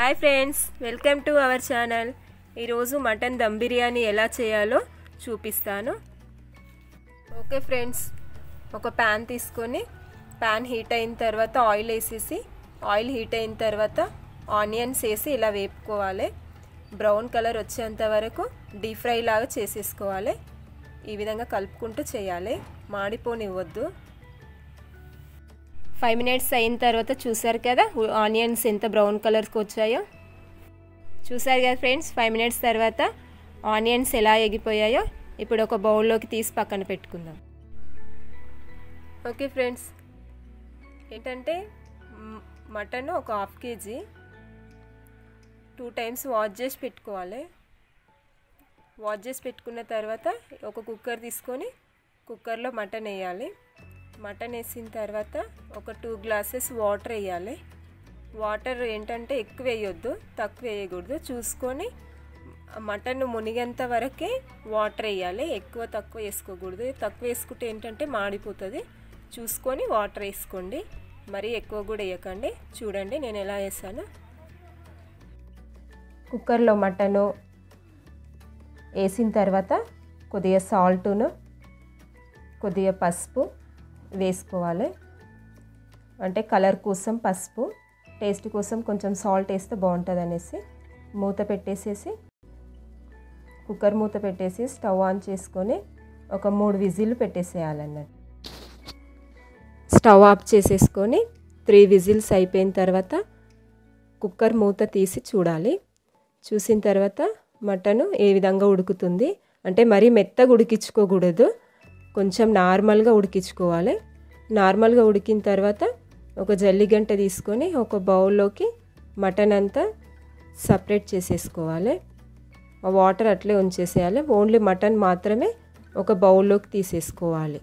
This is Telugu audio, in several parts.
hi friends welcome to our channel ఈరోజు మటన్ దమ్ బిర్యానీ ఎలా చేయాలో చూపిస్తాను ఓకే ఫ్రెండ్స్ ఒక ప్యాన్ తీసుకొని ప్యాన్ హీట్ అయిన తర్వాత ఆయిల్ వేసేసి ఆయిల్ హీట్ అయిన తర్వాత ఆనియన్స్ వేసి ఇలా వేపుకోవాలి బ్రౌన్ కలర్ వచ్చేంత వరకు డీప్ ఫ్రై లాగా చేసేసుకోవాలి ఈ విధంగా కలుపుకుంటూ చేయాలి మాడిపోనివ్వద్దు ఫైవ్ మినిట్స్ అయిన తర్వాత చూసారు కదా ఆనియన్స్ ఎంత బ్రౌన్ కలర్కి వచ్చాయో చూసారు కదా ఫ్రెండ్స్ ఫైవ్ మినిట్స్ తర్వాత ఆనియన్స్ ఎలా ఎగిపోయాయో ఇప్పుడు ఒక బౌల్లోకి తీసి పక్కన పెట్టుకుందాం ఓకే ఫ్రెండ్స్ ఏంటంటే మటన్ ఒక half KG two times wash చేసి పెట్టుకోవాలి వాష్ చేసి పెట్టుకున్న తర్వాత ఒక కుక్కర్ తీసుకొని కుక్కర్లో మటన్ వేయాలి మటన్ వేసిన తర్వాత ఒక టూ గ్లాసెస్ వాటర్ వేయాలి వాటర్ ఏంటంటే ఎక్కువ వేయొద్దు తక్కువ వేయకూడదు చూసుకొని మటన్ మునిగేంత వరకే వాటర్ వేయాలి ఎక్కువ తక్కువ వేసుకోకూడదు తక్కువ వేసుకుంటే ఏంటంటే మాడిపోతుంది చూసుకొని వాటర్ వేసుకోండి మరీ ఎక్కువ కూడా వేయకండి చూడండి నేను ఎలా వేసాను కుక్కర్లో మటను వేసిన తర్వాత కొద్దిగా సాల్టును కొద్దిగా పసుపు వేసుకోవాలి అంటే కలర్ కోసం పసుపు టేస్ట్ కోసం కొంచెం సాల్ట్ వేస్తే బాగుంటుంది అనేసి మూత పెట్టేసేసి కుక్కర్ మూత పెట్టేసి స్టవ్ ఆన్ చేసుకొని ఒక మూడు విజిల్ పెట్టేసేయాలన్నట్టు స్టవ్ ఆఫ్ చేసేసుకొని త్రీ విజిల్స్ అయిపోయిన తర్వాత కుక్కర్ మూత తీసి చూడాలి చూసిన తర్వాత మటను ఏ విధంగా ఉడుకుతుంది అంటే మరీ మెత్తగా ఉడికించుకోకూడదు కొంచెం నార్మల్గా ఉడికించుకోవాలి నార్మల్గా ఉడికిన తర్వాత ఒక జల్లిగంట తీసుకొని ఒక బౌల్లోకి మటన్ అంతా సపరేట్ చేసేసుకోవాలి ఆ వాటర్ అట్లే ఉంచేసేయాలి ఓన్లీ మటన్ మాత్రమే ఒక బౌల్లోకి తీసేసుకోవాలి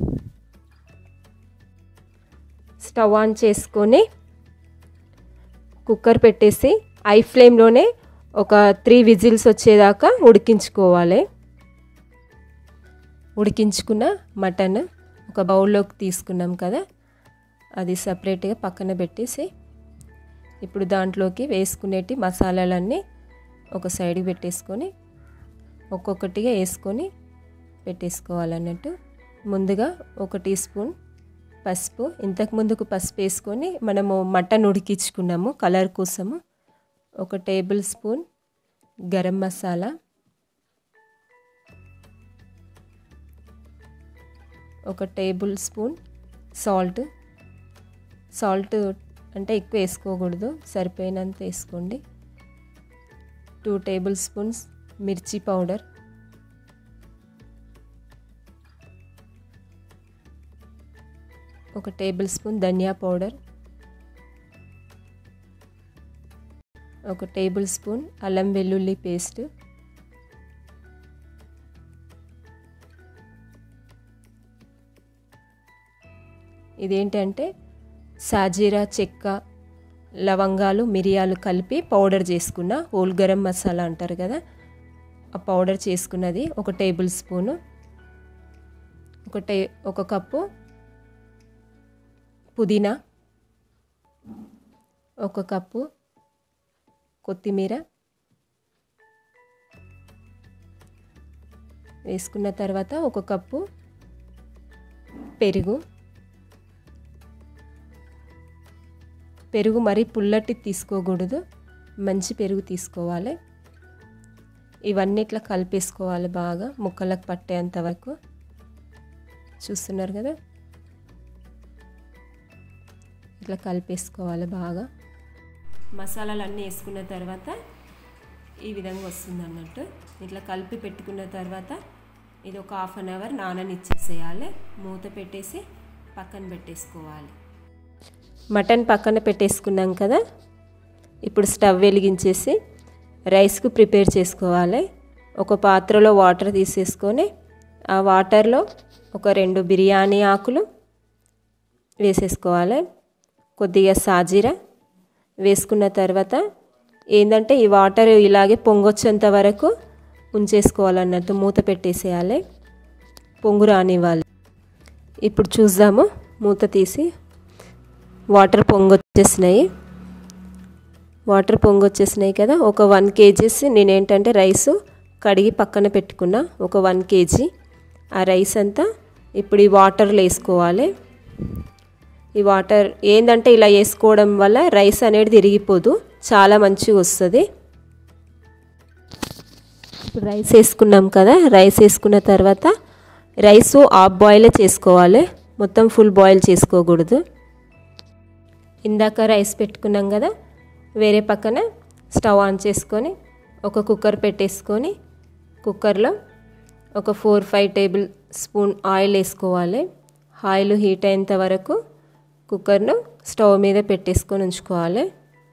స్టవ్ ఆన్ చేసుకొని కుక్కర్ పెట్టేసి ఐ ఫ్లేమ్లోనే ఒక త్రీ విజిల్స్ వచ్చేదాకా ఉడికించుకోవాలి ఉడికించుకున్న మటన్ ఒక బౌల్లోకి తీసుకున్నాం కదా అది సపరేట్గా పక్కన పెట్టేసి ఇప్పుడు దాంట్లోకి వేసుకునేటి మసాలాలన్నీ ఒక సైడ్కి పెట్టేసుకొని ఒక్కొక్కటిగా వేసుకొని పెట్టేసుకోవాలన్నట్టు ముందుగా ఒక టీ స్పూన్ పసుపు ఇంతకు ముందుకు పసుపు వేసుకొని మనము మటన్ ఉడికించుకున్నాము కలర్ కోసము ఒక టేబుల్ స్పూన్ గరం మసాలా ఒక టేబుల్ స్పూన్ సాల్ట్ సాల్ట్ అంటే ఎక్కువ వేసుకోకూడదు సరిపోయినంత వేసుకోండి టూ టేబుల్ స్పూన్స్ మిర్చి పౌడర్ ఒక టేబుల్ స్పూన్ ధనియా పౌడర్ ఒక టేబుల్ స్పూన్ అల్లం వెల్లుల్లి పేస్ట్ ఇదేంటంటే సాజీరా చెక్క లవంగాలు మిరియాలు కలిపి పౌడర్ చేసుకున్న హోల్ గరం మసాలా అంటారు కదా ఆ పౌడర్ చేసుకున్నది ఒక టేబుల్ స్పూను ఒక టే ఒక కప్పు పుదీనా ఒక కప్పు కొత్తిమీర వేసుకున్న తర్వాత ఒక కప్పు పెరుగు పెరుగు మరీ పుల్లటి తీసుకోకూడదు మంచి పెరుగు తీసుకోవాలి ఇవన్నీ ఇట్లా కలిపేసుకోవాలి బాగా ముక్కలకు పట్టేంత వరకు చూస్తున్నారు కదా ఇట్లా కలిపేసుకోవాలి బాగా మసాలాలు అన్నీ వేసుకున్న తర్వాత ఈ విధంగా వస్తుంది అన్నట్టు ఇట్లా కలిపి పెట్టుకున్న తర్వాత ఇది ఒక హాఫ్ అన్ అవర్ నాననిచ్చేసేయాలి మూత పెట్టేసి పక్కన పెట్టేసుకోవాలి మటన్ పక్కన పెట్టేసుకున్నాం కదా ఇప్పుడు స్టవ్ వెలిగించేసి రైస్కు ప్రిపేర్ చేసుకోవాలి ఒక పాత్రలో వాటర్ తీసేసుకొని ఆ వాటర్లో ఒక రెండు బిర్యానీ ఆకులు వేసేసుకోవాలి కొద్దిగా సాజీరా వేసుకున్న తర్వాత ఏంటంటే ఈ వాటర్ ఇలాగే పొంగొచ్చేంత వరకు ఉంచేసుకోవాలన్నట్టు మూత పెట్టేసేయాలి పొంగు రానివ్వాలి ఇప్పుడు చూద్దాము మూత తీసి వాటర్ పొంగొచ్చేసినాయి వాటర్ పొంగి వచ్చేసినాయి కదా ఒక వన్ కేజీస్ నేను ఏంటంటే రైస్ కడిగి పక్కన పెట్టుకున్నా ఒక వన్ కేజీ ఆ రైస్ అంతా ఇప్పుడు ఈ వాటర్లో వేసుకోవాలి ఈ వాటర్ ఏంటంటే ఇలా వేసుకోవడం వల్ల రైస్ అనేది తిరిగిపోదు చాలా మంచిగా వస్తుంది ఇప్పుడు రైస్ వేసుకున్నాం కదా రైస్ వేసుకున్న తర్వాత రైస్ హాఫ్ బాయిల్ చేసుకోవాలి మొత్తం ఫుల్ బాయిల్ చేసుకోకూడదు ఇందాక రైస్ పెట్టుకున్నాం కదా వేరే పక్కన స్టవ్ ఆన్ చేసుకొని ఒక కుక్కర్ పెట్టేసుకొని కుక్కర్లో ఒక four five tablespoon oil వేసుకోవాలి ఆయిల్ హీట్ అయ్యేంత వరకు కుక్కర్ను స్టవ్ మీద పెట్టేసుకొని ఉంచుకోవాలి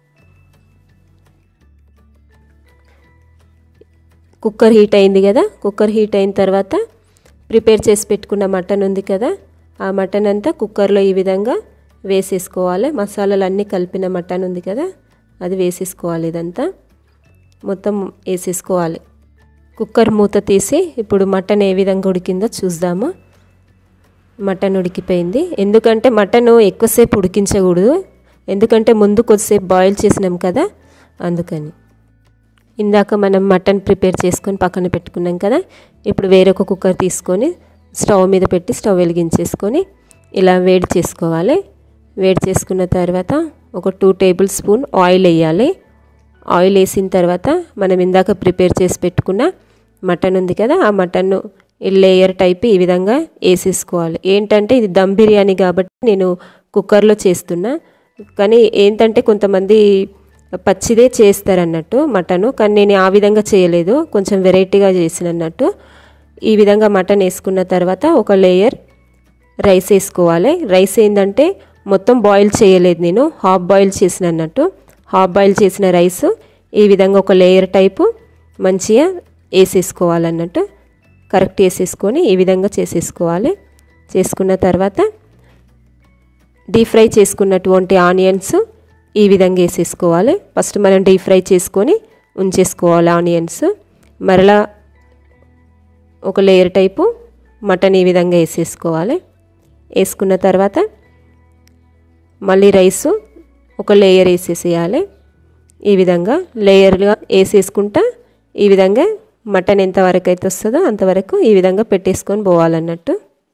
కుక్కర్ హీట్ అయింది కదా కుక్కర్ హీట్ అయిన తర్వాత ప్రిపేర్ చేసి పెట్టుకున్న మటన్ ఉంది కదా ఆ మటన్ అంతా కుక్కర్లో ఈ విధంగా వేసేసుకోవాలి మసాలాలు అన్నీ కలిపిన మటన్ ఉంది కదా అది వేసేసుకోవాలి ఇదంతా మొత్తం వేసేసుకోవాలి కుక్కర్ మూత తీసి ఇప్పుడు మటన్ ఏ విధంగా ఉడికిందో చూద్దాము మటన్ ఉడికిపోయింది ఎందుకంటే మటన్ ఎక్కువసేపు ఉడికించకూడదు ఎందుకంటే ముందు కొద్దిసేపు బాయిల్ చేసినాం కదా అందుకని ఇందాక మనం మటన్ ప్రిపేర్ చేసుకొని పక్కన పెట్టుకున్నాం కదా ఇప్పుడు వేరొక కుక్కర్ తీసుకొని స్టవ్ మీద పెట్టి స్టవ్ వెలిగించేసుకొని ఇలా వేడి చేసుకోవాలి వేడి చేసుకున్న తర్వాత ఒక టూ టేబుల్ స్పూన్ ఆయిల్ వేయాలి ఆయిల్ వేసిన తర్వాత మనం ఇందాక ప్రిపేర్ చేసి పెట్టుకున్న మటన్ ఉంది కదా ఆ మటన్ను లేయర్ టైప్ ఈ విధంగా వేసేసుకోవాలి ఏంటంటే ఇది దమ్ బిర్యానీ కాబట్టి నేను కుక్కర్లో చేస్తున్నా కానీ ఏంటంటే కొంతమంది పచ్చిదే చేస్తారన్నట్టు మటను కానీ నేను ఆ విధంగా చేయలేదు కొంచెం వెరైటీగా చేసిన అన్నట్టు ఈ విధంగా మటన్ వేసుకున్న తర్వాత ఒక లేయర్ రైస్ వేసుకోవాలి రైస్ ఏంటంటే మొత్తం బాయిల్ చేయలేదు నేను హాఫ్ బాయిల్ చేసిన అన్నట్టు హాఫ్ బాయిల్ చేసిన రైస్ ఈ విధంగా ఒక లేయర్ టైపు మంచిగా వేసేసుకోవాలన్నట్టు కరెక్ట్ వేసేసుకొని ఈ విధంగా చేసేసుకోవాలి చేసుకున్న తర్వాత డీప్ ఫ్రై చేసుకున్నటువంటి ఆనియన్స్ ఈ విధంగా వేసేసుకోవాలి ఫస్ట్ మనం డీప్ ఫ్రై చేసుకొని ఉంచేసుకోవాలి ఆనియన్స్ మరలా ఒక లేయర్ టైపు మటన్ ఈ విధంగా వేసేసుకోవాలి వేసుకున్న తర్వాత మళ్ళీ రైస్ ఒక లేయర్ వేసేసేయాలి ఈ విధంగా లేయర్గా వేసేసుకుంటా ఈ విధంగా మటన్ ఎంతవరకు అయితే వస్తుందో అంతవరకు ఈ విధంగా పెట్టేసుకొని పోవాలన్నట్టు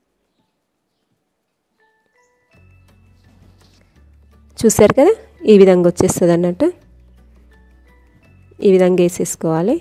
చూసారు కదా ఈ విధంగా వచ్చేస్తుంది అన్నట్టు ఈ విధంగా వేసేసుకోవాలి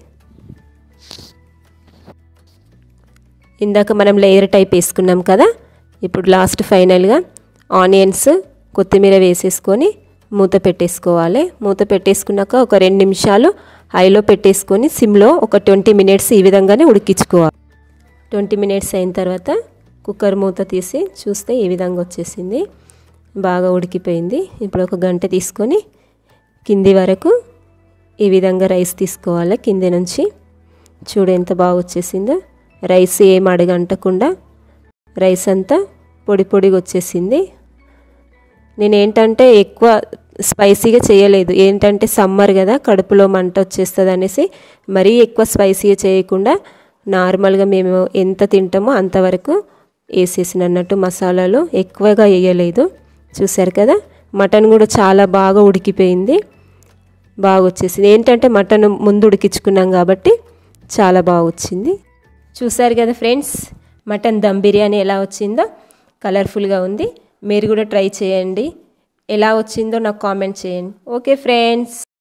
ఇందాక మనం లేయర్ టైప్ వేసుకున్నాం కదా ఇప్పుడు లాస్ట్ ఫైనల్గా ఆనియన్స్ కొత్తిమీర వేసేసుకొని మూత పెట్టేసుకోవాలి మూత పెట్టేసుకున్నాక ఒక రెండు నిమిషాలు హైలో పెట్టేసుకొని సిమ్లో ఒక ట్వంటీ మినిట్స్ ఈ విధంగానే ఉడికించుకోవాలి ట్వంటీ మినిట్స్ అయిన తర్వాత కుక్కర్ మూత తీసి చూస్తే ఈ విధంగా వచ్చేసింది బాగా ఉడికిపోయింది ఇప్పుడు ఒక గంట తీసుకొని కింది వరకు ఈ విధంగా రైస్ తీసుకోవాలి కింది నుంచి చూడు ఎంత బాగా వచ్చేసిందో రైస్ ఏం అడగంటకుండా రైస్ అంతా పొడి పొడిగా వచ్చేసింది నేను ఏంటంటే ఎక్కువ స్పైసీగా చేయలేదు ఏంటంటే సమ్మర్ కదా కడుపులో మంట వచ్చేస్తుంది అనేసి మరీ ఎక్కువ స్పైసీగా చేయకుండా నార్మల్గా మేము ఎంత తింటామో అంతవరకు వేసేసిన అన్నట్టు మసాలాలు ఎక్కువగా వేయలేదు చూసారు కదా మటన్ కూడా చాలా బాగా ఉడికిపోయింది బాగా వచ్చేసింది ఏంటంటే మటన్ ముందు ఉడికించుకున్నాం కాబట్టి చాలా బాగా వచ్చింది చూసారు కదా ఫ్రెండ్స్ మటన్ దమ్ బిర్యానీ ఎలా వచ్చిందో కలర్ఫుల్గా ఉంది మీరు కూడా ట్రై చేయండి ఎలా వచ్చిందో నాకు కామెంట్ చేయండి ఓకే ఫ్రెండ్స్